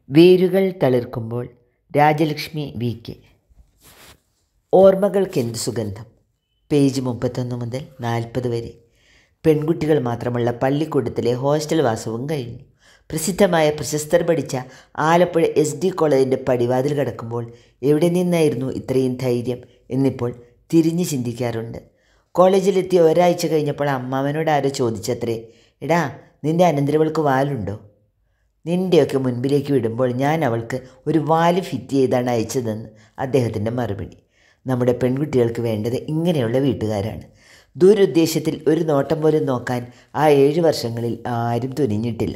വേരുകൾ തളിർക്കുമ്പോൾ Rajalakshmi V K ഓർമ്മകൾക്കെന്ത് സുഗന്ധം പേജ് മുപ്പത്തൊന്ന് മുതൽ നാൽപ്പത് വരെ പെൺകുട്ടികൾ മാത്രമുള്ള പള്ളിക്കൂടത്തിലെ ഹോസ്റ്റൽ വാസവും കഴിഞ്ഞു പ്രസിദ്ധമായ പ്രശസ്തർ പഠിച്ച ആലപ്പുഴ എസ് ഡി കോളേജിൻ്റെ പടിവാതിൽ കടക്കുമ്പോൾ എവിടെ നിന്നായിരുന്നു ഇത്രയും ധൈര്യം എന്നിപ്പോൾ തിരിഞ്ഞു ചിന്തിക്കാറുണ്ട് കോളേജിലെത്തിയ ഒരാഴ്ച കഴിഞ്ഞപ്പോൾ അമ്മാവനോട് ആരോ ചോദിച്ചത്രേ എടാ നിൻ്റെ അനന്തരവൾക്ക് വാലുണ്ടോ നിൻ്റെയൊക്കെ മുൻപിലേക്ക് വിടുമ്പോൾ ഞാൻ അവൾക്ക് ഒരു വാല് ഫിറ്റ് ചെയ്താണ് അയച്ചതെന്ന് അദ്ദേഹത്തിൻ്റെ മറുപടി നമ്മുടെ പെൺകുട്ടികൾക്ക് വേണ്ടത് ഇങ്ങനെയുള്ള വീട്ടുകാരാണ് ദൂരുദ്ദേശത്തിൽ ഒരു നോട്ടം പോലും നോക്കാൻ ആ ഏഴ് വർഷങ്ങളിൽ ആരും തുനിഞ്ഞിട്ടില്ല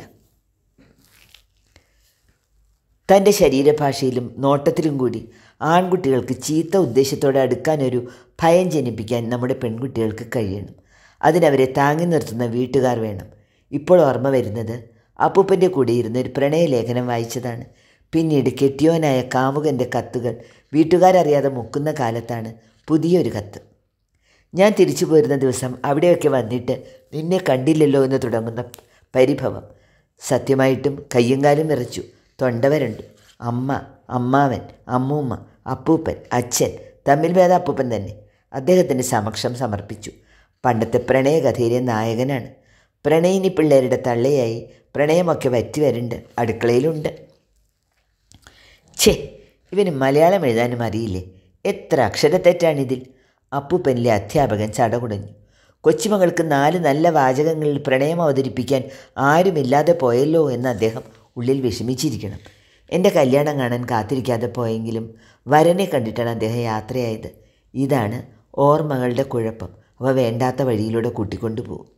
തൻ്റെ ശരീരഭാഷയിലും നോട്ടത്തിലും കൂടി ആൺകുട്ടികൾക്ക് ചീത്ത ഉദ്ദേശത്തോടെ അടുക്കാനൊരു ഭയം ജനിപ്പിക്കാൻ നമ്മുടെ പെൺകുട്ടികൾക്ക് കഴിയണം അതിനവരെ താങ്ങി നിർത്തുന്ന വീട്ടുകാർ വേണം ഇപ്പോൾ ഓർമ്മ വരുന്നത് അപ്പൂപ്പൻ്റെ കൂടെ ഇരുന്ന് ഒരു പ്രണയലേഖനം വായിച്ചതാണ് പിന്നീട് കെട്ടിയോനായ കാമുകൻ്റെ കത്തുകൾ വീട്ടുകാരറിയാതെ മുക്കുന്ന കാലത്താണ് പുതിയൊരു കത്ത് ഞാൻ തിരിച്ചു പോരുന്ന ദിവസം അവിടെയൊക്കെ വന്നിട്ട് നിന്നെ കണ്ടില്ലല്ലോ എന്ന് തുടങ്ങുന്ന പരിഭവം സത്യമായിട്ടും കയ്യും കാലും വിറച്ചു തൊണ്ടവരുണ്ട് അമ്മ അമ്മാവൻ അമ്മൂമ്മ അപ്പൂപ്പൻ അച്ഛൻ തമ്മിൽ ഭേദ അപ്പൂപ്പൻ തന്നെ അദ്ദേഹത്തിൻ്റെ സമക്ഷം സമർപ്പിച്ചു പണ്ടത്തെ പ്രണയകഥയിലെ നായകനാണ് പ്രണയിനി പിള്ളേരുടെ തള്ളയായി പ്രണയമൊക്കെ വറ്റി വരുന്നുണ്ട് അടുക്കളയിലുണ്ട് ഛേ ഇവന് മലയാളം എഴുതാനും അറിയില്ലേ എത്ര അക്ഷരത്തെറ്റാണിതിൽ അപ്പൂപ്പനിലെ അധ്യാപകൻ ചടകുടഞ്ഞു കൊച്ചുമകൾക്ക് നാല് നല്ല വാചകങ്ങളിൽ പ്രണയം അവതരിപ്പിക്കാൻ ആരുമില്ലാതെ പോയല്ലോ എന്ന് അദ്ദേഹം ഉള്ളിൽ വിഷമിച്ചിരിക്കണം എൻ്റെ കല്യാണം കാണാൻ കാത്തിരിക്കാതെ പോയെങ്കിലും വരനെ കണ്ടിട്ടാണ് അദ്ദേഹം യാത്രയായത് ഇതാണ് ഓർമ്മകളുടെ കുഴപ്പം അവ വേണ്ടാത്ത വഴിയിലൂടെ കൂട്ടിക്കൊണ്ടുപോകും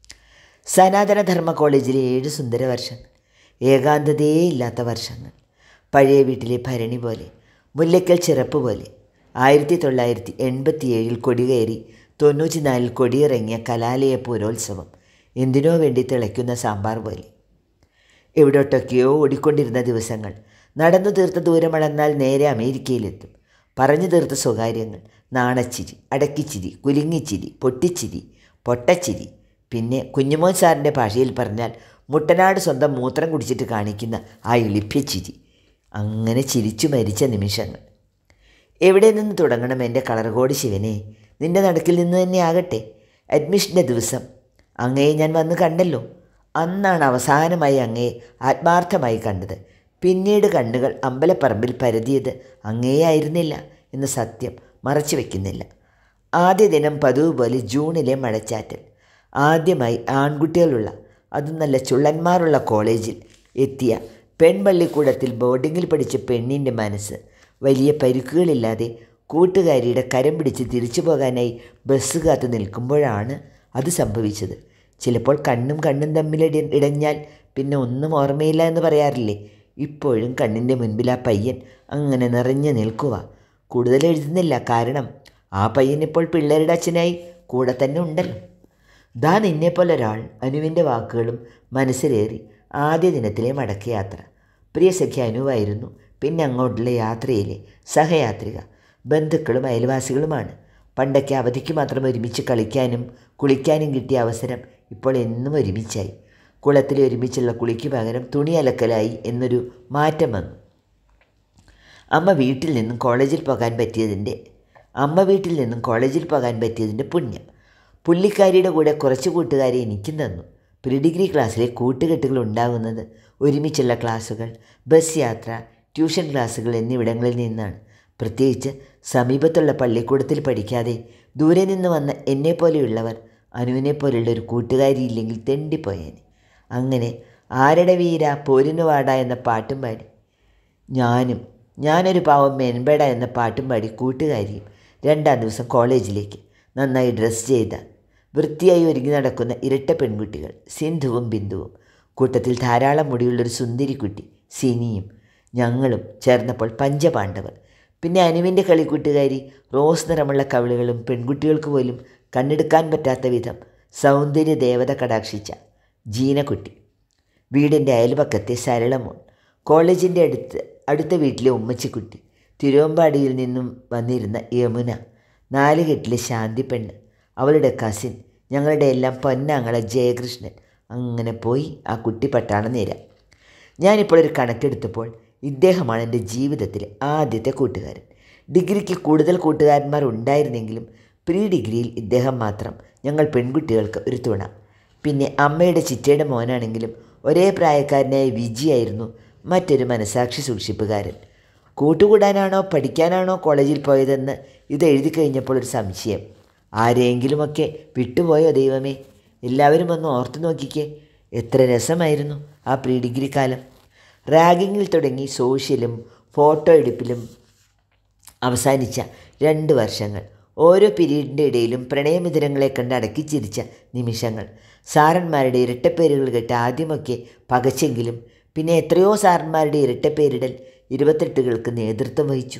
സനാതനധർമ്മ കോളേജിലെ ഏഴ് സുന്ദര വർഷങ്ങൾ ഏകാന്തതയേ ഇല്ലാത്ത വർഷങ്ങൾ പഴയ വീട്ടിലെ ഭരണി പോലെ മുല്ലയ്ക്കൽ ചിറപ്പ് പോലെ ആയിരത്തി തൊള്ളായിരത്തി എൺപത്തി ഏഴിൽ കൊടികയറി തൊണ്ണൂറ്റിനാലിൽ കൊടിയിറങ്ങിയ കലാലയ പൂരോത്സവം എന്തിനോ വേണ്ടി തിളയ്ക്കുന്ന സാമ്പാർ പോലെ എവിടോട്ടൊക്കെയോ ഓടിക്കൊണ്ടിരുന്ന ദിവസങ്ങൾ നടന്നു തീർത്ത ദൂരമളന്നാൽ നേരെ അമേരിക്കയിലെത്തും പറഞ്ഞു തീർത്ത സ്വകാര്യങ്ങൾ നാണച്ചിരി അടക്കിച്ചിരി കുലുങ്ങിച്ചിരി പൊട്ടിച്ചിരി പൊട്ടച്ചിരി പിന്നെ കുഞ്ഞുമോൻ സാറിൻ്റെ ഭാഷയിൽ പറഞ്ഞാൽ മുട്ടനാട് സ്വന്തം മൂത്രം കുടിച്ചിട്ട് കാണിക്കുന്ന ആ എളിപ്യച്ചിരി അങ്ങനെ ചിരിച്ചു മരിച്ച നിമിഷങ്ങൾ എവിടെ നിന്ന് തുടങ്ങണം എൻ്റെ കളർകോട് ശിവനെ നിൻ്റെ നടുക്കിൽ നിന്ന് തന്നെ ആകട്ടെ അഡ്മിഷൻ്റെ ദിവസം അങ്ങയെ ഞാൻ വന്ന് കണ്ടല്ലോ അന്നാണ് അവസാനമായി അങ്ങയെ ആത്മാർത്ഥമായി കണ്ടത് പിന്നീട് കണ്ണുകൾ അമ്പലപ്പറമ്പിൽ പരതിയത് അങ്ങേയായിരുന്നില്ല എന്ന സത്യം മറച്ചു വയ്ക്കുന്നില്ല ആദ്യ ദിനം പതിവ് പോലെ ജൂണിലെ മഴച്ചാറ്റൽ ആദ്യമായി ആൺകുട്ടികളുള്ള അതും നല്ല ചുള്ളന്മാരുള്ള കോളേജിൽ എത്തിയ പെൺപള്ളിക്കൂടത്തിൽ ബോർഡിങ്ങിൽ പഠിച്ച പെണ്ണിൻ്റെ മനസ്സ് വലിയ പരിക്കുകളില്ലാതെ കൂട്ടുകാരിയുടെ കരം പിടിച്ച് തിരിച്ചു പോകാനായി ബസ് കാത്ത് നിൽക്കുമ്പോഴാണ് അത് സംഭവിച്ചത് ചിലപ്പോൾ കണ്ണും കണ്ണും തമ്മിൽ ഇട- ഇടഞ്ഞാൽ പിന്നെ ഒന്നും ഓർമ്മയില്ല എന്ന് പറയാറില്ലേ ഇപ്പോഴും കണ്ണിൻ്റെ മുൻപിൽ ആ പയ്യൻ അങ്ങനെ നിറഞ്ഞു നിൽക്കുക കൂടുതൽ എഴുതുന്നില്ല കാരണം ആ പയ്യൻ ഇപ്പോൾ പിള്ളേരുടെ അച്ഛനായി കൂടെ തന്നെ ഉണ്ടല്ലോ ദാ നിന്നെപ്പോലെ ഒരാൾ അനുവിൻ്റെ വാക്കുകളും മനസ്സിലേറി ആദ്യ ദിനത്തിലെ മടക്കയാത്ര പ്രിയ സഖ്യ അനുവായിരുന്നു പിന്നെ അങ്ങോട്ടുള്ള യാത്രയിലെ സഹയാത്രിക ബന്ധുക്കളും അയൽവാസികളുമാണ് പണ്ടൊക്കെ അവധിക്ക് മാത്രം ഒരുമിച്ച് കളിക്കാനും കുളിക്കാനും കിട്ടിയ അവസരം ഇപ്പോൾ എന്നും ഒരുമിച്ചായി കുളത്തിൽ ഒരുമിച്ചുള്ള കുളിക്ക് പകരം തുണി അലക്കലായി എന്നൊരു മാറ്റം വന്നു അമ്മ വീട്ടിൽ നിന്നും കോളേജിൽ പോകാൻ പറ്റിയതിൻ്റെ അമ്മ വീട്ടിൽ നിന്നും കോളേജിൽ പോകാൻ പറ്റിയതിൻ്റെ പുണ്യം പുള്ളിക്കാരിയുടെ കൂടെ കുറച്ച് കൂട്ടുകാരെ എനിക്കും തന്നു പ്രീ ഡിഗ്രി ക്ലാസ്സിലെ കൂട്ടുകെട്ടുകൾ ഉണ്ടാകുന്നത് ഒരുമിച്ചുള്ള ക്ലാസ്സുകൾ ബസ് യാത്ര ട്യൂഷൻ ക്ലാസ്സുകൾ എന്നിവിടങ്ങളിൽ നിന്നാണ് പ്രത്യേകിച്ച് സമീപത്തുള്ള പള്ളിക്കൂടത്തിൽ പഠിക്കാതെ ദൂരെ നിന്ന് വന്ന എന്നെപ്പോലെയുള്ളവർ അനുവിനെ പോലുള്ള ഒരു കൂട്ടുകാരിയില്ലെങ്കിൽ തെണ്ടിപ്പോയേനെ അങ്ങനെ ആരുടെ വീര പോരിനു വാട എന്ന പാട്ടും പാടി ഞാനും ഞാനൊരു പാവം മെൻപേട എന്ന പാട്ടും പാടി കൂട്ടുകാരിയും രണ്ടാം ദിവസം കോളേജിലേക്ക് നന്നായി ഡ്രസ്സ് ചെയ്ത വൃത്തിയായി ഒരുങ്ങി നടക്കുന്ന ഇരട്ട പെൺകുട്ടികൾ സിന്ധുവും ബിന്ദുവും കൂട്ടത്തിൽ ധാരാളം മുടിയുള്ളൊരു സുന്ദരിക്കുട്ടി സിനിയും ഞങ്ങളും ചേർന്നപ്പോൾ പഞ്ചപാണ്ഡവർ പിന്നെ അനുവിൻ്റെ കളിക്കൂട്ടുകാരി റോസ് നിറമുള്ള കവിളുകളും പെൺകുട്ടികൾക്ക് പോലും കണ്ണെടുക്കാൻ പറ്റാത്ത വിധം സൗന്ദര്യ ദേവത കടാക്ഷിച്ച ജീനക്കുട്ടി വീടിൻ്റെ അയൽപക്കത്തെ സരളമോൾ കോളേജിൻ്റെ അടുത്ത് അടുത്ത വീട്ടിലെ ഉമ്മച്ചിക്കുട്ടി തിരുവമ്പാടിയിൽ നിന്നും വന്നിരുന്ന യമുന നാലുകെട്ടിലെ ശാന്തിപ്പെണ്ണ് അവളുടെ കസിൻ ഞങ്ങളുടെ എല്ലാം പൊന്നാങ്ങളെ ജയകൃഷ്ണൻ അങ്ങനെ പോയി ആ കുട്ടി പട്ടാള നിര ഞാനിപ്പോൾ ഒരു കണക്കെടുത്തപ്പോൾ ഇദ്ദേഹമാണ് എൻ്റെ ജീവിതത്തിലെ ആദ്യത്തെ കൂട്ടുകാരൻ ഡിഗ്രിക്ക് കൂടുതൽ കൂട്ടുകാരന്മാർ ഉണ്ടായിരുന്നെങ്കിലും പ്രീ ഡിഗ്രിയിൽ ഇദ്ദേഹം മാത്രം ഞങ്ങൾ പെൺകുട്ടികൾക്ക് ഒരു തുണ പിന്നെ അമ്മയുടെ ചിറ്റയുടെ മോനാണെങ്കിലും ഒരേ പ്രായക്കാരനായ വിജിയായിരുന്നു മറ്റൊരു മനസാക്ഷി സൂക്ഷിപ്പുകാരൻ കൂട്ടുകൂടാനാണോ പഠിക്കാനാണോ കോളേജിൽ പോയതെന്ന് ഇത് എഴുതി കഴിഞ്ഞപ്പോൾ ഒരു സംശയം ആരെയെങ്കിലുമൊക്കെ വിട്ടുപോയോ ദൈവമേ എല്ലാവരും ഒന്ന് ഓർത്തു നോക്കിക്കേ എത്ര രസമായിരുന്നു ആ പ്രീ ഡിഗ്രി കാലം റാഗിങ്ങിൽ തുടങ്ങി സോഷ്യലും ഫോട്ടോ എടുപ്പിലും അവസാനിച്ച രണ്ട് വർഷങ്ങൾ ഓരോ പീരീഡിൻ്റെ ഇടയിലും പ്രണയമിതരങ്ങളെ കണ്ട് അടക്കി ചിരിച്ച നിമിഷങ്ങൾ സാറന്മാരുടെ ഇരട്ടപ്പേരുകൾ കേട്ട് ആദ്യമൊക്കെ പകച്ചെങ്കിലും പിന്നെ എത്രയോ സാറന്മാരുടെ ഇരട്ടപ്പേരിടൽ ഇരുപത്തെട്ടുകൾക്ക് നേതൃത്വം വഹിച്ചു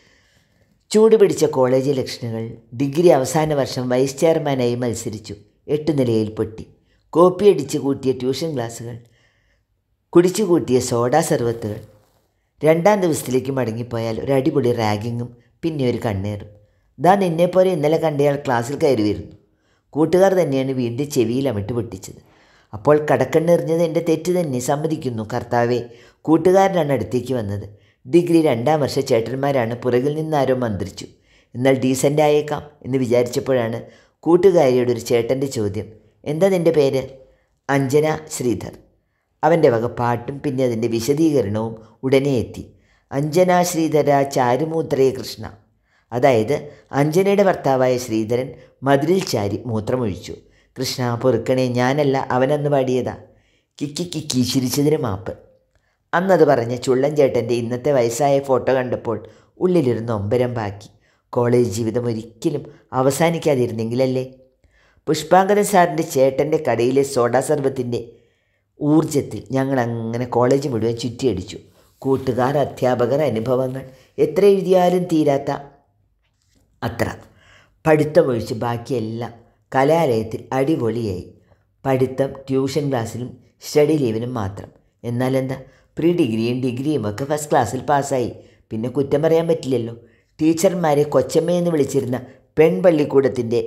ചൂട് പിടിച്ച കോളേജ് ഇലക്ഷനുകൾ ഡിഗ്രി അവസാന വർഷം വൈസ് ചെയർമാനായി മത്സരിച്ചു എട്ട് നിലയിൽ പൊട്ടി കോപ്പിയടിച്ച് കൂട്ടിയ ട്യൂഷൻ ക്ലാസ്സുകൾ കുടിച്ചു കൂട്ടിയ സോഡാ സർവത്തുകൾ രണ്ടാം ദിവസത്തിലേക്ക് മടങ്ങിപ്പോയാൽ ഒരു അടിപൊളി റാഗിങ്ങും പിന്നെ ഒരു കണ്ണേറും ദാ നിന്നെപ്പോലെ ഇന്നലെ കണ്ടയാൾ ക്ലാസ്സിൽ കയറി വരുന്നു കൂട്ടുകാർ തന്നെയാണ് വീണ്ടും ചെവിയിൽ അമിട്ട് പൊട്ടിച്ചത് അപ്പോൾ കടക്കണ്ണെറിഞ്ഞത് എൻ്റെ തെറ്റ് തന്നെ സമ്മതിക്കുന്നു കർത്താവെ കൂട്ടുകാരനാണ് അടുത്തേക്ക് വന്നത് ഡിഗ്രി രണ്ടാം വർഷ ചേട്ടന്മാരാണ് പുറകിൽ നിന്നാരോ മന്ത്രിച്ചു എന്നാൽ ഡീസൻ്റ് ആയേക്കാം എന്ന് വിചാരിച്ചപ്പോഴാണ് കൂട്ടുകാരിയുടെ ഒരു ചേട്ടൻ്റെ ചോദ്യം എന്താ നിൻ്റെ പേര് അഞ്ജന ശ്രീധർ അവൻ്റെ വക പാട്ടും പിന്നെ അതിൻ്റെ വിശദീകരണവും ഉടനെ എത്തി അഞ്ജന ശ്രീധര ചാരുമൂത്രേ കൃഷ്ണ അതായത് അഞ്ജനയുടെ ഭർത്താവായ ശ്രീധരൻ മതിലിൽ ചാരി മൂത്രമൊഴിച്ചു കൃഷ്ണ പൊറുക്കണേ ഞാനല്ല അവനെന്ന് പാടിയതാ കിക്കി കിക്കി ചിരിച്ചതിന് മാപ്പ് അന്നത് പറഞ്ഞ ചുള്ളൻ ചേട്ടൻ്റെ ഇന്നത്തെ വയസ്സായ ഫോട്ടോ കണ്ടപ്പോൾ ഉള്ളിലിരുന്ന് ഒമ്പരം ബാക്കി കോളേജ് ജീവിതം ഒരിക്കലും അവസാനിക്കാതിരുന്നെങ്കിലല്ലേ പുഷ്പാങ്കരൻ സാറിൻ്റെ ചേട്ടൻ്റെ കടയിലെ സോഡാ സർബത്തിൻ്റെ ഊർജത്തിൽ ഞങ്ങൾ അങ്ങനെ കോളേജ് മുഴുവൻ ചുറ്റിയടിച്ചു കൂട്ടുകാർ അധ്യാപകർ അനുഭവങ്ങൾ എത്ര എഴുതിയാലും തീരാത്ത അത്ര പഠിത്തമൊഴിച്ച് ബാക്കിയെല്ലാം കലാലയത്തിൽ അടിപൊളിയായി പഠിത്തം ട്യൂഷൻ ക്ലാസ്സിലും സ്റ്റഡി ലീവിനും മാത്രം എന്നാൽ എന്താ പ്രീ ഡിഗ്രിയും ഡിഗ്രിയും ഒക്കെ ഫസ്റ്റ് ക്ലാസ്സിൽ പാസ്സായി പിന്നെ കുറ്റം പറയാൻ പറ്റില്ലല്ലോ ടീച്ചർമാരെ കൊച്ചമ്മയെന്ന് വിളിച്ചിരുന്ന പെൺപള്ളിക്കൂടത്തിൻ്റെ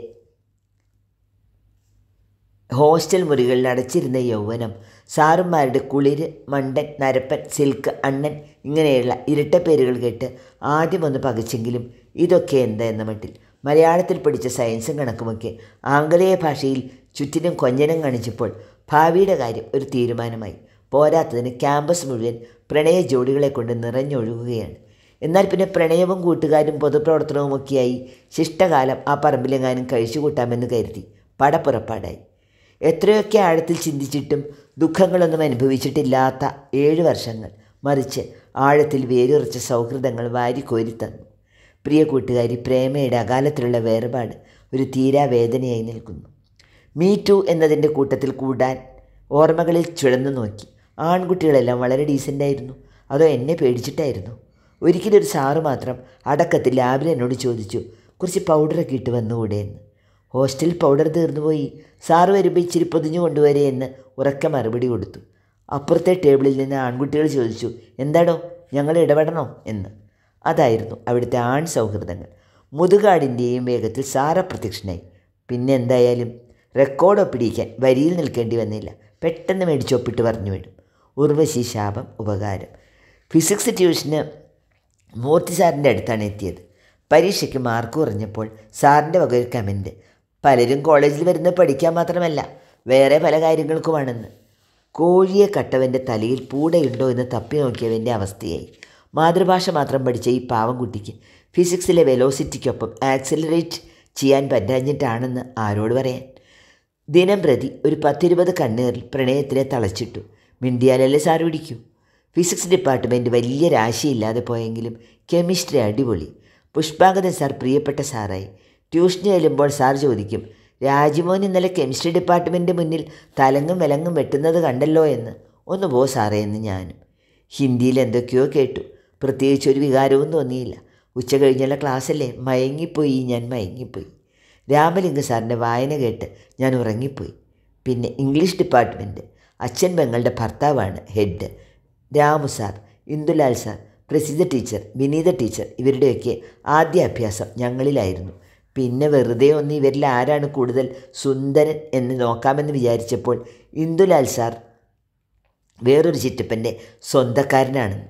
ഹോസ്റ്റൽ മുറികളിൽ അടച്ചിരുന്ന യൗവനം സാറുമാരുടെ കുളിര് മണ്ടൻ നരപ്പൻ സിൽക്ക് അണ്ണൻ ഇങ്ങനെയുള്ള ഇരട്ട പേരുകൾ കേട്ട് ആദ്യമൊന്ന് പകച്ചെങ്കിലും ഇതൊക്കെ എന്താ എന്ന മട്ടിൽ മലയാളത്തിൽ പഠിച്ച സയൻസും കണക്കുമൊക്കെ ആംഗലേയ ഭാഷയിൽ ചുറ്റിനും കൊഞ്ഞനം കാണിച്ചപ്പോൾ ഭാവിയുടെ കാര്യം ഒരു തീരുമാനമായി പോരാത്തതിന് ക്യാമ്പസ് മുഴുവൻ പ്രണയ ജോഡികളെ കൊണ്ട് നിറഞ്ഞൊഴുകുകയാണ് എന്നാൽ പിന്നെ പ്രണയവും കൂട്ടുകാരും പൊതുപ്രവർത്തനവുമൊക്കെയായി ശിഷ്ടകാലം ആ പറമ്പിലെങ്ങാനും കഴിച്ചു കൂട്ടാമെന്ന് കരുതി പടപ്പുറപ്പാടായി എത്രയൊക്കെ ആഴത്തിൽ ചിന്തിച്ചിട്ടും ദുഃഖങ്ങളൊന്നും അനുഭവിച്ചിട്ടില്ലാത്ത ഏഴ് വർഷങ്ങൾ മറിച്ച് ആഴത്തിൽ വേരുറച്ച സൗഹൃദങ്ങൾ വാരിക്കോരി തന്നു പ്രിയ കൂട്ടുകാരി പ്രേമയുടെ അകാലത്തിലുള്ള വേർപാട് ഒരു തീരാവേദനയായി നിൽക്കുന്നു മീ ടു എന്നതിൻ്റെ കൂട്ടത്തിൽ കൂടാൻ ഓർമ്മകളിൽ ചുഴന്നു നോക്കി ആൺകുട്ടികളെല്ലാം വളരെ ഡീസൻ്റായിരുന്നു അതോ എന്നെ പേടിച്ചിട്ടായിരുന്നു ഒരിക്കലൊരു സാറ് മാത്രം അടക്കത്തിൽ ലാബിൽ എന്നോട് ചോദിച്ചു കുറച്ച് പൗഡറൊക്കെ ഇട്ട് വന്നുകൂടെ എന്ന് ഹോസ്റ്റലിൽ പൗഡർ തീർന്നുപോയി സാറ് വരുമ്പോൾ ഇച്ചിരി പൊതിഞ്ഞു കൊണ്ടുവരേ എന്ന് ഉറക്കെ മറുപടി കൊടുത്തു അപ്പുറത്തെ ടേബിളിൽ നിന്ന് ആൺകുട്ടികൾ ചോദിച്ചു എന്താടോ ഞങ്ങൾ ഇടപെടണോ എന്ന് അതായിരുന്നു അവിടുത്തെ ആൺ സൗഹൃദങ്ങൾ മുതുകാടിൻ്റെയും വേഗത്തിൽ സാറ പ്രത്യക്ഷനായി പിന്നെ എന്തായാലും റെക്കോർഡ് ഒപ്പിടിക്കാൻ വരിയിൽ നിൽക്കേണ്ടി വന്നില്ല പെട്ടെന്ന് മേടിച്ചൊപ്പിട്ട് പറഞ്ഞു വിടും ഉർവശി ശാപം ഉപകാരം ഫിസിക്സ് ട്യൂഷന് മൂർത്തി സാറിൻ്റെ അടുത്താണ് എത്തിയത് പരീക്ഷയ്ക്ക് മാർക്ക് കുറഞ്ഞപ്പോൾ സാറിൻ്റെ വക ഒരു കമൻറ്റ് പലരും കോളേജിൽ വരുന്നത് പഠിക്കാൻ മാത്രമല്ല വേറെ പല കാര്യങ്ങൾക്കുമാണെന്ന് കോഴിയെ കട്ടവൻ്റെ തലയിൽ പൂടയുണ്ടോ എന്ന് തപ്പി നോക്കിയവൻ്റെ അവസ്ഥയായി മാതൃഭാഷ മാത്രം പഠിച്ച ഈ പാവം കുട്ടിക്ക് ഫിസിക്സിലെ വെലോസിറ്റിക്കൊപ്പം ആക്സിലറേറ്റ് ചെയ്യാൻ പറ്റാഞ്ഞിട്ടാണെന്ന് ആരോട് പറയാൻ ദിനം പ്രതി ഒരു പത്തിരുപത് കണ്ണേറിൽ പ്രണയത്തിനെ തളച്ചിട്ടു മിണ്ടിയാലല്ലേ സാർ പിടിക്കൂ ഫിസിക്സ് ഡിപ്പാർട്ട്മെൻറ്റ് വലിയ രാശിയില്ലാതെ പോയെങ്കിലും കെമിസ്ട്രി അടിപൊളി പുഷ്പാങ്കതൻ സാർ പ്രിയപ്പെട്ട സാറായി ട്യൂഷന് ചെല്ലുമ്പോൾ സാർ ചോദിക്കും രാജ്മോൻ ഇന്നലെ കെമിസ്ട്രി ഡിപ്പാർട്ട്മെൻറ്റ് മുന്നിൽ തലങ്ങും വിലങ്ങും വെട്ടുന്നത് കണ്ടല്ലോ എന്ന് ഒന്ന് പോ സാറേ എന്ന് ഞാനും ഹിന്ദിയിൽ എന്തൊക്കെയോ കേട്ടു പ്രത്യേകിച്ച് ഒരു വികാരവും തോന്നിയില്ല ഉച്ച കഴിഞ്ഞുള്ള ക്ലാസ്സല്ലേ മയങ്ങിപ്പോയി ഞാൻ മയങ്ങിപ്പോയി രാമലിംഗ സാറിൻ്റെ വായന കേട്ട് ഞാൻ ഉറങ്ങിപ്പോയി പിന്നെ ഇംഗ്ലീഷ് ഡിപ്പാർട്ട്മെൻറ്റ് അച്ഛൻ പെങ്ങളുടെ ഭർത്താവാണ് head Ramu sir Indulal sir Prasidha teacher Vineetha teacher ഇവരുടെയൊക്കെ ആദ്യ അഭ്യാസം ഞങ്ങളിലായിരുന്നു പിന്നെ വെറുതെ ഒന്ന് ഇവരിൽ ആരാണ് കൂടുതൽ സുന്ദരൻ എന്ന് നോക്കാമെന്ന് വിചാരിച്ചപ്പോൾ ഇന്ദുലാൽ സാർ വേറൊരു ചിറ്റപ്പൻ്റെ സ്വന്തക്കാരനാണെന്ന്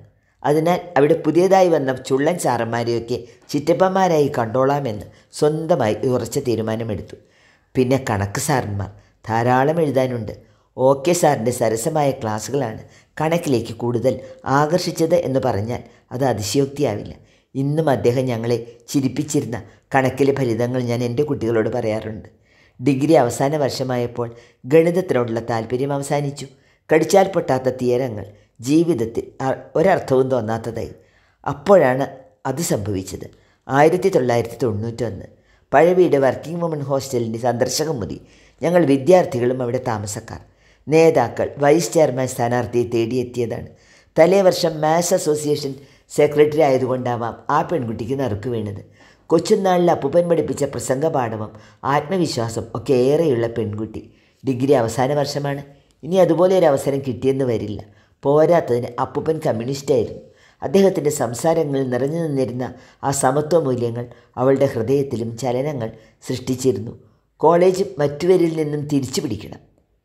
അതിനാൽ അവിടെ പുതിയതായി വന്ന ചുള്ളൻ സാറന്മാരെയൊക്കെ ചിറ്റപ്പന്മാരായി കണ്ടോളാമെന്ന് സ്വന്തമായി ഉറച്ച തീരുമാനമെടുത്തു പിന്നെ കണക്ക് സാറന്മാർ ധാരാളം എഴുതാനുണ്ട് ഓക്കെ സാറിൻ്റെ സരസമായ ക്ലാസ്സുകളാണ് കണക്കിലേക്ക് കൂടുതൽ ആകർഷിച്ചത് എന്ന് പറഞ്ഞാൽ അത് അതിശയോക്തിയാവില്ല ഇന്നും അദ്ദേഹം ഞങ്ങളെ ചിരിപ്പിച്ചിരുന്ന കണക്കിലെ ഫലിതങ്ങൾ ഞാൻ എൻ്റെ കുട്ടികളോട് പറയാറുണ്ട് ഡിഗ്രി അവസാന വർഷമായപ്പോൾ ഗണിതത്തിനോടുള്ള താല്പര്യം അവസാനിച്ചു കടിച്ചാൽ പൊട്ടാത്ത തീരങ്ങൾ ജീവിതത്തിൽ അ- ഒരർത്ഥവും തോന്നാത്തതായി അപ്പോഴാണ് അത് സംഭവിച്ചത് ആയിരത്തി തൊള്ളായിരത്തി തൊണ്ണൂറ്റൊന്ന് പഴവീട് വർക്കിംഗ് വുമൺ ഹോസ്റ്റലിൻ്റെ സന്ദർശക മുറി ഞങ്ങൾ വിദ്യാർത്ഥികളും അവിടെ താമസക്കാർ നേതാക്കൾ വൈസ് ചെയർമാൻ സ്ഥാനാർത്ഥിയെ തേടിയെത്തിയതാണ് തലേ വർഷം മാത്സ് അസോസിയേഷൻ സെക്രട്ടറി ആയതുകൊണ്ടാവാം ആ പെൺകുട്ടിക്ക് നറുക്ക് വീണത് കൊച്ചുനാളിൽ അപ്പൂപ്പൻ പഠിപ്പിച്ച പ്രസംഗ പാഠവും ആത്മവിശ്വാസം ഒക്കെ ഏറെയുള്ള പെൺകുട്ടി ഡിഗ്രി അവസാന വർഷമാണ് ഇനി അതുപോലെ ഒരു അവസരം കിട്ടിയെന്ന് വരില്ല പോരാത്തതിന് അപ്പൂപ്പൻ കമ്മ്യൂണിസ്റ്റായിരുന്നു അദ്ദേഹത്തിൻ്റെ സംസാരങ്ങളിൽ നിറഞ്ഞു നിന്നിരുന്ന ആ സമത്വ മൂല്യങ്ങൾ അവളുടെ ഹൃദയത്തിലും ചലനങ്ങൾ സൃഷ്ടിച്ചിരുന്നു കോളേജ് മറ്റുവരിൽ നിന്നും തിരിച്ചു പിടിക്കണം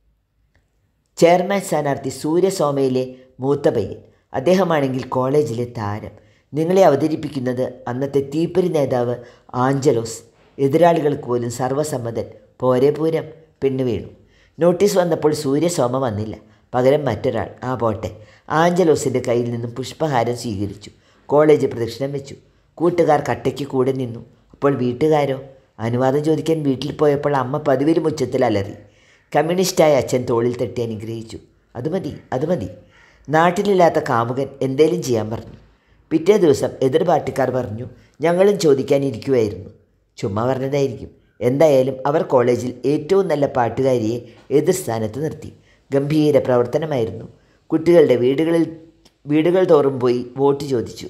ചെയർമാൻ സ്ഥാനാർത്ഥി സൂര്യസോമയിലെ മൂത്ത പയ്യൻ അദ്ദേഹമാണെങ്കിൽ കോളേജിലെ താരം നിങ്ങളെ അവതരിപ്പിക്കുന്നത് അന്നത്തെ തീപ്പരി നേതാവ് ആഞ്ചലോസ് എതിരാളികൾക്ക് പോലും സർവ്വസമ്മതൻ പോരെ പൂരം പെണ്ണു വീണു നോട്ടീസ് വന്നപ്പോൾ സൂര്യസോമ വന്നില്ല പകരം മറ്റൊരാൾ ആ പോട്ടെ ആഞ്ചലോസിൻ്റെ കയ്യിൽ നിന്നും പുഷ്പഹാരം സ്വീകരിച്ചു കോളേജ് പ്രദക്ഷിണം വെച്ചു കൂട്ടുകാർ കട്ടയ്ക്ക് കൂടെ നിന്നു അപ്പോൾ വീട്ടുകാരോ അനുവാദം ചോദിക്കാൻ വീട്ടിൽ പോയപ്പോൾ അമ്മ പതിവിലും ഉച്ചത്തിൽ അലറി കമ്മ്യൂണിസ്റ്റായ അച്ഛൻ തോളിൽ തട്ടി അനുഗ്രഹിച്ചു അത് മതി അത് മതി നാട്ടിലില്ലാത്ത കാമുകൻ എന്തേലും ചെയ്യാൻ പറഞ്ഞു പിറ്റേ ദിവസം എതിർ പാർട്ടിക്കാർ പറഞ്ഞു ഞങ്ങളും ചോദിക്കാനിരിക്കുമായിരുന്നു ചുമ്മാ പറഞ്ഞതായിരിക്കും എന്തായാലും അവർ കോളേജിൽ ഏറ്റവും നല്ല പാട്ടുകാരിയെ എതിർ സ്ഥാനത്ത് നിർത്തി ഗംഭീര പ്രവർത്തനമായിരുന്നു കുട്ടികളുടെ വീടുകളിൽ വീടുകൾ തോറും പോയി വോട്ട് ചോദിച്ചു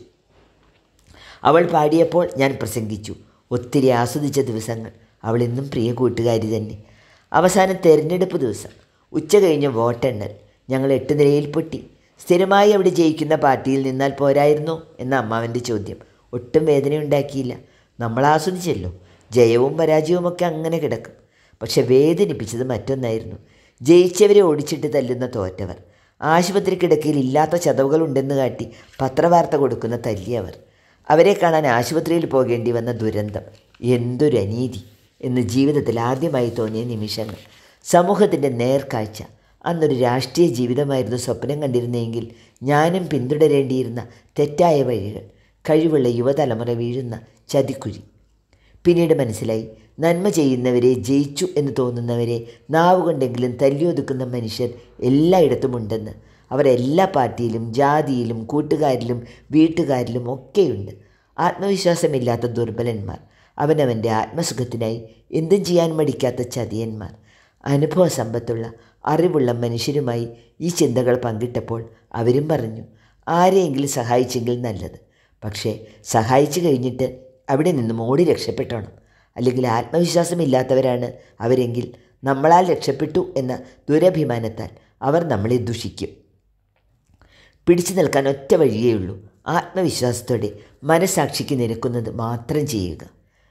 അവൾ പാടിയപ്പോൾ ഞാൻ പ്രസംഗിച്ചു ഒത്തിരി ആസ്വദിച്ച ദിവസങ്ങൾ അവൾ ഇന്നും പ്രിയ കൂട്ടുകാരി തന്നെ അവസാനം തെരഞ്ഞെടുപ്പ് ദിവസം ഉച്ച കഴിഞ്ഞ് വോട്ടെണ്ണൽ ഞങ്ങൾ എട്ട് നിലയിൽ പൊട്ടി സ്ഥിരമായി അവിടെ ജയിക്കുന്ന പാർട്ടിയിൽ നിന്നാൽ പോരായിരുന്നു എന്ന അമ്മാവൻ്റെ ചോദ്യം ഒട്ടും വേദനയുണ്ടാക്കിയില്ല നമ്മൾ ആസ്വദിച്ചല്ലോ ജയവും പരാജയവും ഒക്കെ അങ്ങനെ കിടക്കും പക്ഷെ വേദനിപ്പിച്ചത് മറ്റൊന്നായിരുന്നു ജയിച്ചവരെ ഓടിച്ചിട്ട് തല്ലുന്ന തോറ്റവർ ആശുപത്രി കിടക്കയിൽ ഇല്ലാത്ത ചതവുകളുണ്ടെന്ന് കാട്ടി പത്രവാർത്ത കൊടുക്കുന്ന തല്ലിയവർ അവരെ കാണാൻ ആശുപത്രിയിൽ പോകേണ്ടി വന്ന ദുരന്തം എന്തൊരു അനീതി എന്ന് ജീവിതത്തിൽ ആദ്യമായി തോന്നിയ നിമിഷങ്ങൾ സമൂഹത്തിൻ്റെ നേർക്കാഴ്ച അന്നൊരു രാഷ്ട്രീയ ജീവിതമായിരുന്നു സ്വപ്നം കണ്ടിരുന്നെങ്കിൽ ഞാനും പിന്തുടരേണ്ടിയിരുന്ന തെറ്റായ വഴികൾ കഴിവുള്ള യുവതലമുറ വീഴുന്ന ചതിക്കുഴി പിന്നീട് മനസ്സിലായി നന്മ ചെയ്യുന്നവരെ ജയിച്ചു എന്ന് തോന്നുന്നവരെ നാവുകൊണ്ടെങ്കിലും തല്ലിയൊതുക്കുന്ന മനുഷ്യർ എല്ലായിടത്തും ഉണ്ടെന്ന് അവർ എല്ലാ പാർട്ടിയിലും ജാതിയിലും കൂട്ടുകാരിലും വീട്ടുകാരിലും ഒക്കെയുണ്ട് ആത്മവിശ്വാസമില്ലാത്ത ദുർബലന്മാർ അവനവൻ്റെ ആത്മസുഖത്തിനായി എന്തും ചെയ്യാൻ മടിക്കാത്ത ചതിയന്മാർ അനുഭവ സമ്പത്തുള്ള അറിവുള്ള മനുഷ്യരുമായി ഈ ചിന്തകൾ പങ്കിട്ടപ്പോൾ അവരും പറഞ്ഞു ആരെയെങ്കിലും സഹായിച്ചെങ്കിൽ നല്ലത് പക്ഷേ സഹായിച്ചു കഴിഞ്ഞിട്ട് അവിടെ നിന്നും ഓടി രക്ഷപ്പെട്ടോണം അല്ലെങ്കിൽ ആത്മവിശ്വാസമില്ലാത്തവരാണ് അവരെങ്കിൽ നമ്മളാൽ രക്ഷപ്പെട്ടു എന്ന ദുരഭിമാനത്താൽ അവർ നമ്മളെ ദുഷിക്കും പിടിച്ചു നിൽക്കാൻ ഒറ്റ വഴിയേ ഉള്ളൂ ആത്മവിശ്വാസത്തോടെ മനസാക്ഷിക്ക് നിരക്കുന്നത് മാത്രം ചെയ്യുക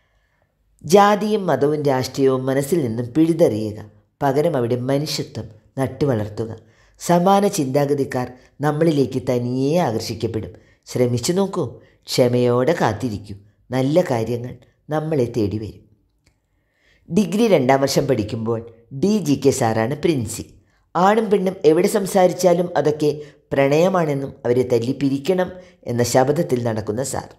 ജാതിയും മതവും രാഷ്ട്രീയവും മനസ്സിൽ നിന്നും പിഴുതെറിയുക പകരം അവിടെ മനുഷ്യത്വം നട്ടുവളർത്തുക സമാന ചിന്താഗതിക്കാർ നമ്മളിലേക്ക് തനിയെ ആകർഷിക്കപ്പെടും ശ്രമിച്ചു നോക്കൂ ക്ഷമയോടെ കാത്തിരിക്കൂ നല്ല കാര്യങ്ങൾ നമ്മളെ തേടി വരും ഡിഗ്രി രണ്ടാം വർഷം പഠിക്കുമ്പോൾ ഡി ജി കെ സാറാണ് പ്രിൻസി ആണും പെണ്ണും എവിടെ സംസാരിച്ചാലും അതൊക്കെ പ്രണയമാണെന്നും അവരെ തല്ലി പിരിക്കണം എന്ന ശബ്ദത്തിൽ നടക്കുന്ന സാർ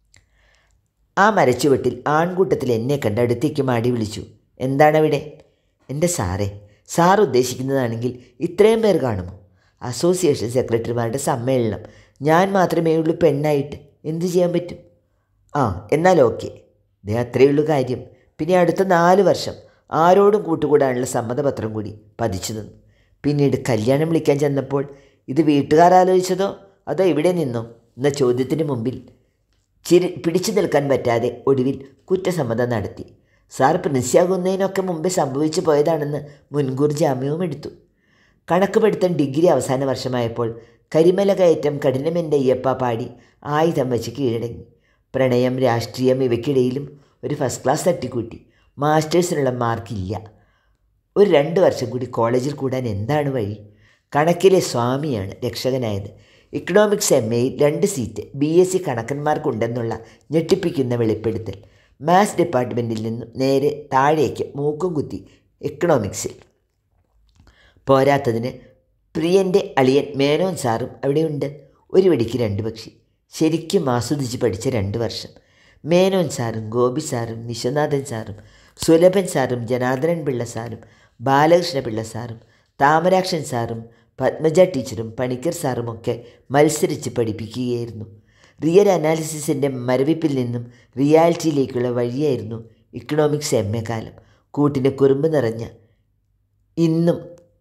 ആ മരച്ചുവട്ടിൽ ആൺകൂട്ടത്തിൽ എന്നെ കണ്ട് അടുത്തേക്ക് മാടി വിളിച്ചു എന്താണവിടെ എൻ്റെ സാറേ സാർ ഉദ്ദേശിക്കുന്നതാണെങ്കിൽ ഇത്രയും പേർ കാണുമോ അസോസിയേഷൻ സെക്രട്ടറിമാരുടെ സമ്മേളനം ഞാൻ മാത്രമേ ഉള്ളൂ പെണ്ണായിട്ട് എന്തു ചെയ്യാൻ പറ്റും ആ എന്നാൽ ഓക്കെ ദേ അത്രയേ ഉള്ളൂ കാര്യം പിന്നെ അടുത്ത നാല് വർഷം ആരോടും കൂട്ടുകൂടാനുള്ള സമ്മതപത്രം കൂടി പതിച്ചു തന്നു പിന്നീട് കല്യാണം വിളിക്കാൻ ചെന്നപ്പോൾ ഇത് വീട്ടുകാർ ആലോചിച്ചതോ അതോ ഇവിടെ നിന്നോ എന്ന ചോദ്യത്തിന് മുമ്പിൽ ചിരി പിടിച്ചു നിൽക്കാൻ പറ്റാതെ ഒടുവിൽ കുറ്റസമ്മതം നടത്തി സാർ പ്രിൻസിയാകുന്നതിനൊക്കെ മുമ്പേ സംഭവിച്ചു പോയതാണെന്ന് മുൻകൂർ ജാമ്യവും എടുത്തു കണക്ക് പഠിത്തം ഡിഗ്രി അവസാന വർഷമായപ്പോൾ കരിമല കയറ്റം കഠിനമെൻ്റെ അയ്യപ്പ പാടി ആയുധം വെച്ച് കീഴടങ്ങി പ്രണയം രാഷ്ട്രീയം ഇവയ്ക്കിടയിലും ഒരു ഫസ്റ്റ് ക്ലാസ് തട്ടിക്കൂട്ടി മാസ്റ്റേഴ്സിനുള്ള മാർക്കില്ല ഒരു രണ്ട് വർഷം കൂടി കോളേജിൽ കൂടാൻ എന്താണ് വഴി കണക്കിലെ സ്വാമിയാണ് രക്ഷകനായത് ഇക്കണോമിക്സ് എം എയിൽ രണ്ട് സീറ്റ് ബി എസ് സി കണക്കന്മാർക്കുണ്ടെന്നുള്ള ഞെട്ടിപ്പിക്കുന്ന വെളിപ്പെടുത്തൽ മാത്സ് ഡിപ്പാർട്ട്മെൻറ്റിൽ നിന്നും നേരെ താഴേക്ക് മൂക്കും കുത്തി എക്കണോമിക്സിൽ പോരാത്തതിന് പ്രിയൻ്റെ അളിയൻ മേനോൻ സാറും അവിടെയുണ്ട് ഒരു വെടിക്ക് രണ്ട് പക്ഷി ശരിക്കും ആസ്വദിച്ച് പഠിച്ച രണ്ട് വർഷം മേനോൻ സാറും ഗോപി സാറും വിശ്വനാഥൻ സാറും സുലഭൻ സാറും ജനാർദ്ദനൻ പിള്ള സാറും ബാലകൃഷ്ണ പിള്ള സാറും താമരാക്ഷൻ സാറും പത്മജ ടീച്ചറും പണിക്കർ സാറുമൊക്കെ മത്സരിച്ച് പഠിപ്പിക്കുകയായിരുന്നു റിയൽ അനാലിസിസിൻ്റെ മരവിപ്പിൽ നിന്നും റിയാലിറ്റിയിലേക്കുള്ള വഴിയായിരുന്നു ഇക്കണോമിക്സ് എം എ കാലം കൂട്ടിന് കുറുമ്പ് നിറഞ്ഞ ഇന്നും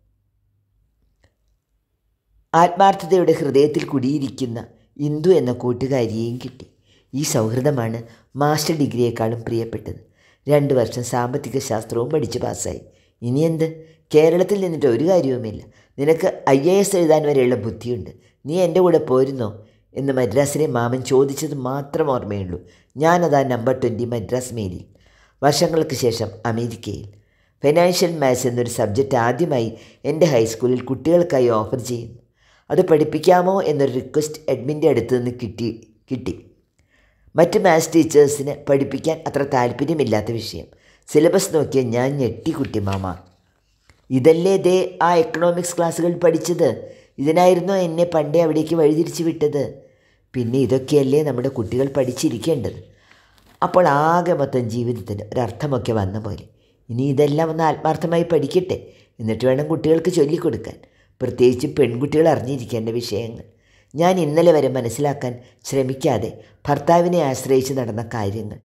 ആത്മാർത്ഥതയുടെ ഹൃദയത്തിൽ കുടിയിരിക്കുന്ന ഇന്ദു എന്ന കൂട്ടുകാരിയെയും കിട്ടി ഈ സൗഹൃദമാണ് മാസ്റ്റർ ഡിഗ്രിയേക്കാളും പ്രിയപ്പെട്ടത് രണ്ട് വർഷം സാമ്പത്തിക ശാസ്ത്രവും പഠിച്ച് പാസ്സായി ഇനി എന്ത് കേരളത്തിൽ നിന്നിട്ട് ഒരു കാര്യവുമില്ല നിനക്ക് ഐ എ എസ് എഴുതാൻ വരെയുള്ള ബുദ്ധിയുണ്ട് നീ എൻ്റെ കൂടെ പോരുന്നോ എന്ന് മദ്രാസിലെ മാമൻ ചോദിച്ചത് മാത്രം ഓർമ്മയുള്ളൂ ഞാനതാ നമ്പർ ട്വൻറ്റി മദ്രാസ് മെയിലിൽ വർഷങ്ങൾക്ക് ശേഷം അമേരിക്കയിൽ ഫിനാൻഷ്യൽ മാത്സ് എന്നൊരു സബ്ജക്റ്റ് ആദ്യമായി എൻ്റെ ഹൈസ്കൂളിൽ കുട്ടികൾക്കായി ഓഫർ ചെയ്യുന്നു അത് പഠിപ്പിക്കാമോ എന്നൊരു റിക്വസ്റ്റ് അഡ്മിൻ്റെ അടുത്ത് നിന്ന് കിട്ടി കിട്ടി മറ്റ് മാത്സ് ടീച്ചേഴ്സിന് പഠിപ്പിക്കാൻ അത്ര താല്പര്യമില്ലാത്ത വിഷയം സിലബസ് നോക്കിയ ഞാൻ ഞെട്ടി കുട്ടി മാമ ഇതല്ലേ ദേ ആ എക്കണോമിക്സ് ക്ലാസ്സുകൾ പഠിച്ചത് ഇതിനായിരുന്നോ എന്നെ പണ്ടേ അവിടേക്ക് വഴിതിരിച്ചു വിട്ടത് പിന്നെ ഇതൊക്കെയല്ലേ നമ്മുടെ കുട്ടികൾ പഠിച്ചിരിക്കേണ്ടത് അപ്പോൾ ആകെ മൊത്തം ജീവിതത്തിന് ഒരർത്ഥമൊക്കെ വന്ന പോലെ ഇനി ഇതെല്ലാം ഒന്ന് ആത്മാർത്ഥമായി പഠിക്കട്ടെ എന്നിട്ട് വേണം കുട്ടികൾക്ക് ചൊല്ലിക്കൊടുക്കാൻ പ്രത്യേകിച്ച് പെൺകുട്ടികൾ അറിഞ്ഞിരിക്കേണ്ട വിഷയങ്ങൾ ഞാൻ ഇന്നലെ വരെ മനസ്സിലാക്കാൻ ശ്രമിക്കാതെ ഭർത്താവിനെ ആശ്രയിച്ച് നടന്ന കാര്യങ്ങൾ